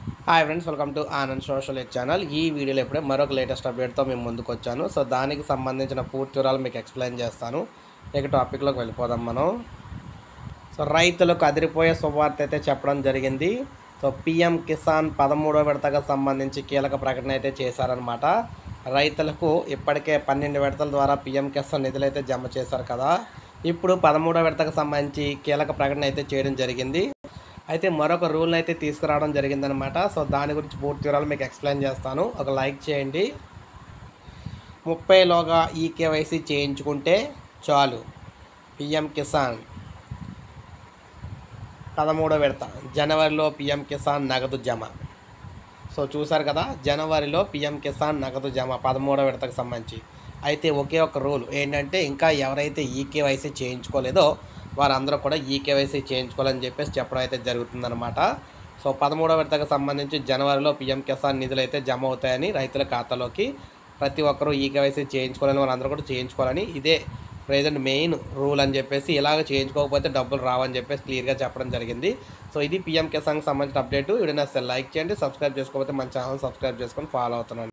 hi friends welcome to Anand social ed channel ఈ వీడియోలో ఇప్పుడే మరొక లేటెస్ట్ అప్డేట్తో మేము ముందుకు వచ్చాను సో దానికి సంబంధించిన పూర్తి వివరాలు మీకు ఎక్స్ప్లెయిన్ చేస్తాను ఇక టాపిక్లోకి వెళ్ళిపోదాం మనం సో రైతులకు అదిరిపోయే శుభవార్త అయితే చెప్పడం జరిగింది సో పిఎం కిసాన్ పదమూడో విడతగా సంబంధించి కీలక ప్రకటన అయితే చేశారనమాట రైతులకు ఇప్పటికే పన్నెండు విడతల ద్వారా పిఎం కిసాన్ నిధులు అయితే జమ చేశారు కదా ఇప్పుడు పదమూడో విడతకు సంబంధించి కీలక ప్రకటన అయితే చేయడం జరిగింది అయితే మరొక రూల్ని అయితే తీసుకురావడం జరిగిందనమాట సో దాని గురించి పూర్తి వివరాలు మీకు ఎక్స్ప్లెయిన్ చేస్తాను ఒక లైక్ చేయండి ముప్పైలోగా ఈ కేవైసీ చేయించుకుంటే చాలు పిఎం కిసాన్ పదమూడో విడత జనవరిలో పిఎం కిసాన్ నగదు జమ సో చూసారు కదా జనవరిలో పిఎం కిసాన్ నగదు జమ పదమూడో విడతకు సంబంధించి అయితే ఒకే ఒక రూల్ ఏంటంటే ఇంకా ఎవరైతే ఈకేవైసీ చేయించుకోలేదో వారందరూ కూడా ఈకేవైసీ చేయించుకోవాలని చెప్పేసి చెప్పడం అయితే జరుగుతుందన్నమాట సో పదమూడో విడతకు సంబంధించి జనవరిలో పిఎం కిసాన్ నిధులు అయితే జమ అవుతాయని రైతుల ఖాతాలోకి ప్రతి ఒక్కరూ ఈకేవైసీ చేయించుకోవాలని వాళ్ళందరూ కూడా చేయించుకోవాలని ఇదే ప్రెజెంట్ మెయిన్ రూల్ అని చెప్పేసి ఇలాగ చేయించుకోకపోతే డబ్బులు రావని చెప్పేసి క్లియర్గా చెప్పడం జరిగింది సో ఇది పిఎం కిసాన్కి సంబంధించిన అప్డేట్ వీడియో నచ్చితే లైక్ చేయండి సబ్స్క్రైబ్ చేసుకోకపోతే మన ఛానల్ సబ్స్క్రైబ్ చేసుకొని ఫాలో అవుతున్నాను